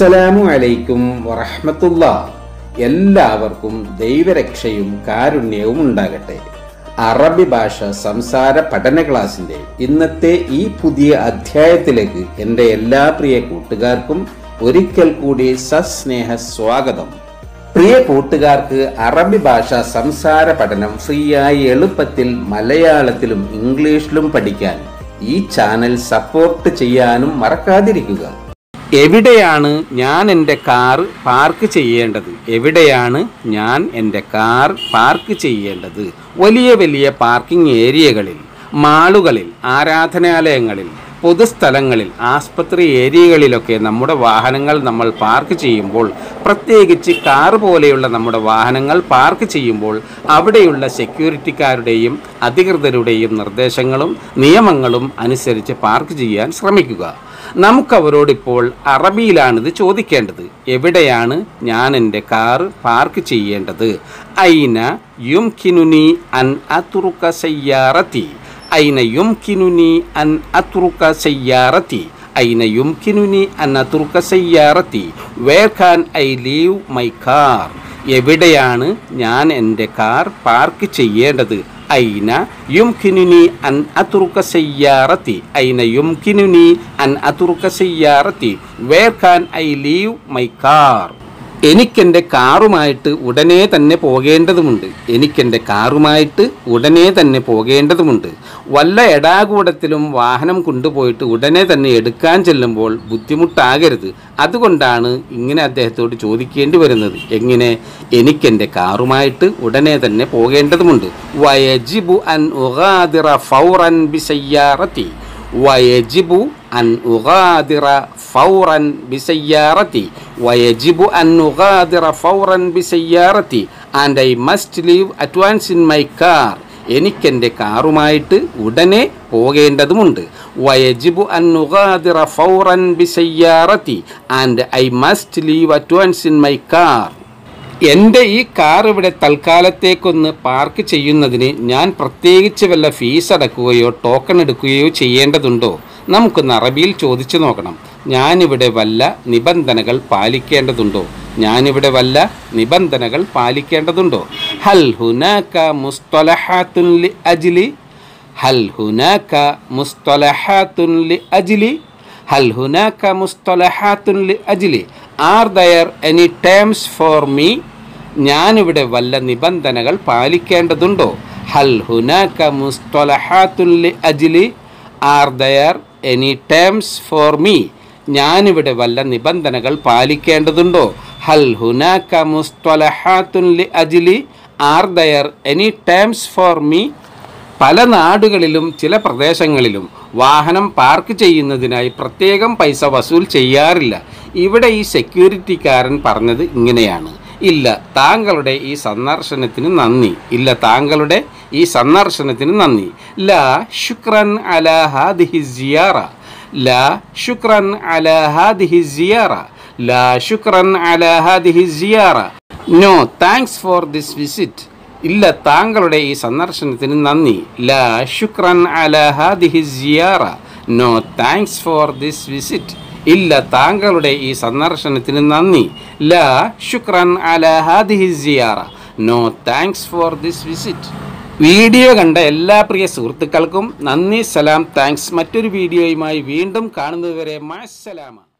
അസ്സലാമു അലൈക്കും വറഹ്മത്തുള്ള എല്ലാവർക്കും ദൈവരക്ഷയും കാരുണ്യവും ഉണ്ടാകട്ടെ അറബി ഭാഷ സംസാര പഠന ക്ലാസിന്റെ ഇന്നത്തെ ഈ പുതിയ അധ്യായത്തിലേക്ക് എൻ്റെ എല്ലാ പ്രിയ കൂട്ടുകാർക്കും ഒരിക്കൽ കൂടി സസ്നേഹ സ്വാഗതം പ്രിയ കൂട്ടുകാർക്ക് അറബി ഭാഷ സംസാര പഠനം ഫ്രീ ആയി എളുപ്പത്തിൽ മലയാളത്തിലും ഇംഗ്ലീഷിലും പഠിക്കാൻ ഈ ചാനൽ സപ്പോർട്ട് ചെയ്യാനും മറക്കാതിരിക്കുക എവിടെയാണ് ഞാൻ എൻ്റെ കാർ പാർക്ക് ചെയ്യേണ്ടത് എവിടെയാണ് ഞാൻ എൻ്റെ കാർ പാർക്ക് ചെയ്യേണ്ടത് വലിയ വലിയ പാർക്കിംഗ് ഏരിയകളിൽ മാളുകളിൽ ആരാധനാലയങ്ങളിൽ പൊതുസ്ഥലങ്ങളിൽ ആസ്പത്രി ഏരിയകളിലൊക്കെ നമ്മുടെ വാഹനങ്ങൾ നമ്മൾ പാർക്ക് ചെയ്യുമ്പോൾ പ്രത്യേകിച്ച് കാർ പോലെയുള്ള നമ്മുടെ വാഹനങ്ങൾ പാർക്ക് ചെയ്യുമ്പോൾ അവിടെയുള്ള സെക്യൂരിറ്റിക്കാരുടെയും അധികൃതരുടെയും നിർദ്ദേശങ്ങളും നിയമങ്ങളും അനുസരിച്ച് പാർക്ക് ചെയ്യാൻ ശ്രമിക്കുക നമുക്കവരോടിപ്പോൾ അറബിയിലാണിത് ചോദിക്കേണ്ടത് എവിടെയാണ് ഞാൻ എൻ്റെ കാർ പാർക്ക് ചെയ്യേണ്ടത് ഐന യുംകിനുനി അൻ അതുറുക സയ്യാറത്തി ഐന യുംകിനുനി അൻ അതുറുക സയ്യാറത്തി ഐന യുംകിനുനി അൻ അതുറുക സയ്യാറത്തി where can I leave my car എവിടെയാണ് ഞാൻ എൻ്റെ കാർ പാർക്ക് ചെയ്യേണ്ടത് ഐന യുംകിനുനി അൻ അതുറുക സയ്യാറത്തി ഐന യുംകിനുനി അൻ അതുറുക സയ്യാറത്തി where can I leave my car എനിക്കെൻ്റെ കാറുമായിട്ട് ഉടനെ തന്നെ പോകേണ്ടതുമുണ്ട് എനിക്കെൻ്റെ കാറുമായിട്ട് ഉടനെ തന്നെ പോകേണ്ടതുമുണ്ട് വല്ല എടാകൂടത്തിലും വാഹനം കൊണ്ടുപോയിട്ട് ഉടനെ തന്നെ എടുക്കാൻ ചെല്ലുമ്പോൾ ബുദ്ധിമുട്ടാകരുത് അതുകൊണ്ടാണ് ഇങ്ങനെ അദ്ദേഹത്തോട് ചോദിക്കേണ്ടി വരുന്നത് എങ്ങനെ എനിക്കെൻ്റെ കാറുമായിട്ട് ഉടനെ തന്നെ പോകേണ്ടതുമുണ്ട് വയജിബു അൻ ഉഗാദിറ ഫൗറൻ ബിസയ്യാറത്തി വയജിബു അൻ ഉഗാദിറ ഫൗറൻ ബിസയ്യാറത്തി വയജിബു അൻ ഉഗാദിറ ഫൗറൻ ബിസയ്യാറത്തി and I must leave advance in my car എനിക്കെൻ്റെ കാറുമായിട്ട് ഉടനെ പോകേണ്ടതുമുണ്ട് വയജിബു അൻ ഉഗാദിറ ഫൗറൻ ബിസയ്യാറത്തി and I must leave advance in my car എൻ്റെ ഈ കാർ ഇവിടെ തൽക്കാലത്തേക്കൊന്ന് പാർക്ക് ചെയ്യുന്നതിന് ഞാൻ പ്രത്യേകിച്ച് വല്ല ഫീസ് അടക്കുകയോ ടോക്കൺ എടുക്കുകയോ ചെയ്യേണ്ടതുണ്ടോ നമുക്കൊന്ന് അറബിയിൽ ചോദിച്ചു നോക്കണം ഞാനിവിടെ വല്ല നിബന്ധനകൾ പാലിക്കേണ്ടതുണ്ടോ ഞാനിവിടെ വല്ല നിബന്ധനകൾ പാലിക്കേണ്ടതുണ്ടോ ഹൽ ഹുനാക മുസ്തലഹാത്തുൻ ലി അജ്ലി ഹൽ ഹുനാക മുസ്തലഹാത്തുൻ ലി അജ്ലി ഹൽ ഹുനാക മുസ്തലഹാത്തുൻ ലി അജ്ലി are there any terms for me ഞാനിവിടെ വല്ല നിബന്ധനകൾ പാലിക്കേണ്ടതുണ്ടോ ഹൽ ഹുനാക മുസ്തലഹാത്തുൻ ലി അജ്ലി are there any terms for me ഞാനിവിടെ വല്ല നിബന്ധനകൾ പാലിക്കേണ്ടതുണ്ടോ ഹൽ ഹുനാക മുസ്തലഹാത്തുൻ ലി അജ്ലി are there any terms for me പല നാടുകളിലും ചില പ്രദേശങ്ങളിലും വാഹനം പാർക്ക് ചെയ്യുന്നതിനായി പ്രത്യേകം പൈസ വസൂൽ ചെയ്യാറില്ല ഇവിടെ ഈ സെക്യൂരിറ്റിക്കാരൻ പറഞ്ഞത് ഇങ്ങനെയാണ് ഇല്ല താങ്കളുടെ ഈ സന്ദർശനത്തിന് നന്ദി ഇല്ല താങ്കളുടെ ഈ സന്ദർശനത്തിന് നന്ദി ലാ ശുക്രൻ അല ഹാദിഹി സിയാറ ലാ ശുക്രൻ അല ഹാദിഹി സിയാറ ലാ ശുക്രൻ അല ഹാദിഹി സിയാറ no thanks for this visit ഇല്ല താങ്കളുടെ ഈ സന്ദർശനത്തിന് നന്ദി ലാ ശുക്രൻ അല ഹാദിഹി സിയാറ no thanks for this visit ഇല്ല താങ്കളുടെ ഈ സന്ദർശനത്തിന് നന്ദി ലാ ശുക്രൻ അല ഹാദിഹി സിയാറ no thanks for this visit video കണ്ട എല്ലാ പ്രിയ സുഹൃത്തുക്കൾക്കും നന്ദി സലാം താങ്ക്സ് മറ്റൊരു വീഡിയോയുമായി വീണ്ടും കാണുന്നതുവരെ മാസലാമ